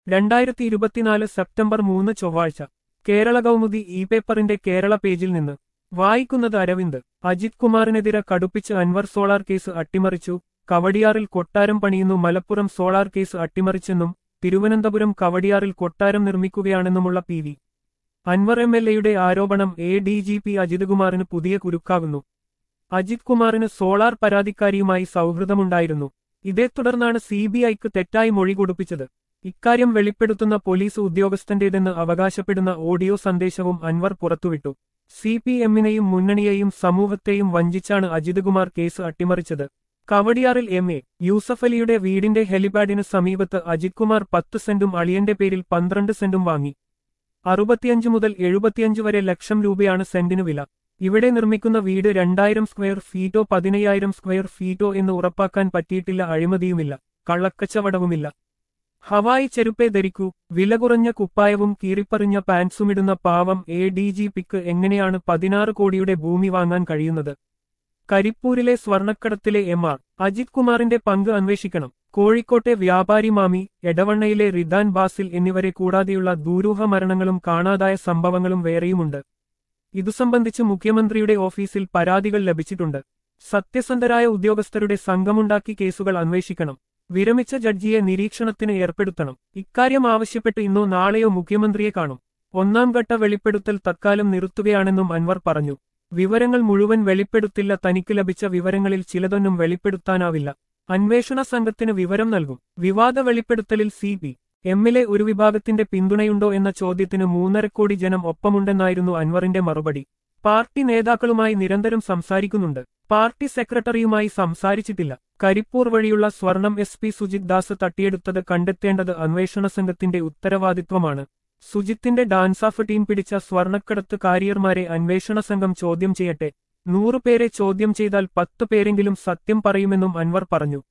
രണ്ടായിരത്തി ഇരുപത്തിനാല് സെപ്റ്റംബർ മൂന്ന് ചൊവ്വാഴ്ച കേരള കൗമുദി ഇ പേപ്പറിന്റെ കേരള പേജിൽ നിന്ന് വായിക്കുന്നത് അരവിന്ദ് അജിത് കുമാറിനെതിരെ കടുപ്പിച്ച് അൻവർ സോളാർ കേസ് അട്ടിമറിച്ചു കവടിയാറിൽ കൊട്ടാരം പണിയുന്നു മലപ്പുറം സോളാർ കേസ് അട്ടിമറിച്ചെന്നും തിരുവനന്തപുരം കവടിയാറിൽ കൊട്ടാരം നിർമ്മിക്കുകയാണെന്നുമുള്ള P V Anvar M L എയുടെ ആരോപണം A D G P Ajith കുമാറിന് പുതിയ കുരുക്കാകുന്നു അജിത് കുമാറിന് സോളാർ പരാതിക്കാരിയുമായി സൗഹൃദമുണ്ടായിരുന്നു ഇതേ തുടർന്നാണ് സി ബി ഐക്ക് തെറ്റായി മൊഴി കൊടുപ്പിച്ചത് ഇക്കാര്യം വെളിപ്പെടുത്തുന്ന പോലീസ് ഉദ്യോഗസ്ഥന്റേതെന്ന് അവകാശപ്പെടുന്ന ഓഡിയോ സന്ദേശവും അൻവർ പുറത്തുവിട്ടു സി പി എമ്മിനെയും മുന്നണിയെയും സമൂഹത്തെയും വഞ്ചിച്ചാണ് അജിത് കുമാർ കേസ് അട്ടിമറിച്ചത് കവടിയാറിൽ എം എ യൂസഫലിയുടെ വീടിന്റെ ഹെലിപാഡിന് സമീപത്ത് അജിത് കുമാർ പത്ത് സെന്റും അളിയന്റെ പേരിൽ പന്ത്രണ്ട് സെന്റും വാങ്ങി അറുപത്തിയഞ്ച് മുതൽ എഴുപത്തിയഞ്ച് വരെ ലക്ഷം രൂപയാണ് സെന്റിന് വില ഇവിടെ നിർമ്മിക്കുന്ന വീട് രണ്ടായിരം സ്ക്വയർ ഫീറ്റോ പതിനയ്യായിരം സ്ക്വയർ ഫീറ്റോ എന്ന് ഉറപ്പാക്കാൻ പറ്റിയിട്ടില്ല അഴിമതിയുമില്ല കള്ളക്കച്ചവടവുമില്ല ഹവായി ചെരുപ്പേ ധരിക്കൂ വില കുറഞ്ഞ കുപ്പായവും കീറിപ്പറിഞ്ഞ പാൻസുമിടുന്ന പാവം എ ഡി ജി പിക്ക് എങ്ങനെയാണ് പതിനാറ് കോടിയുടെ ഭൂമി വാങ്ങാൻ കഴിയുന്നത് കരിപ്പൂരിലെ സ്വർണക്കടത്തിലെ എം ആർ അജിത് കുമാറിന്റെ പങ്ക് അന്വേഷിക്കണം കോഴിക്കോട്ടെ വ്യാപാരി മാമി എടവണ്ണയിലെ റിദാൻ ബാസിൽ എന്നിവരെ കൂടാതെയുള്ള ദൂരൂഹ മരണങ്ങളും കാണാതായ സംഭവങ്ങളും വേറെയുമുണ്ട് ഇതു സംബന്ധിച്ച് മുഖ്യമന്ത്രിയുടെ ഓഫീസിൽ പരാതികൾ ലഭിച്ചിട്ടുണ്ട് സത്യസന്ധരായ ഉദ്യോഗസ്ഥരുടെ സംഘമുണ്ടാക്കി കേസുകൾ അന്വേഷിക്കണം വിരമിച്ച ജഡ്ജിയെ നിരീക്ഷണത്തിന് ഏർപ്പെടുത്തണം ഇക്കാര്യം ആവശ്യപ്പെട്ട് ഇന്നോ നാളെയോ മുഖ്യമന്ത്രിയെ കാണും ഒന്നാം ഘട്ട വെളിപ്പെടുത്തൽ തത്കാലം നിർത്തുകയാണെന്നും അൻവർ പറഞ്ഞു വിവരങ്ങൾ മുഴുവൻ വെളിപ്പെടുത്തില്ല തനിക്ക് ലഭിച്ച വിവരങ്ങളിൽ ചിലതൊന്നും വെളിപ്പെടുത്താനാവില്ല അന്വേഷണ സംഘത്തിന് വിവരം നൽകും വിവാദ വെളിപ്പെടുത്തലിൽ സി പി എമ്മിലെ ഒരു വിഭാഗത്തിന്റെ പിന്തുണയുണ്ടോ എന്ന ചോദ്യത്തിന് മൂന്നര കോടി ജനം ഒപ്പമുണ്ടെന്നായിരുന്നു അൻവറിന്റെ മറുപടി പാർട്ടി നേതാക്കളുമായി നിരന്തരം സംസാരിക്കുന്നുണ്ട് പാർട്ടി സെക്രട്ടറിയുമായി സംസാരിച്ചിട്ടില്ല കരിപ്പൂർ വഴിയുള്ള സ്വർണം എസ് പി സുജിത് ദാസ് തട്ടിയെടുത്തത് കണ്ടെത്തേണ്ടത് അന്വേഷണ സംഘത്തിന്റെ ഉത്തരവാദിത്വമാണ് സുജിത്തിന്റെ ഡാൻസാഫ് ടീം പിടിച്ച സ്വർണക്കടത്ത് കാരിയർമാരെ അന്വേഷണ സംഘം ചോദ്യം ചെയ്യട്ടെ നൂറുപേരെ ചോദ്യം ചെയ്താൽ പത്ത് പേരെങ്കിലും സത്യം പറയുമെന്നും അൻവർ പറഞ്ഞു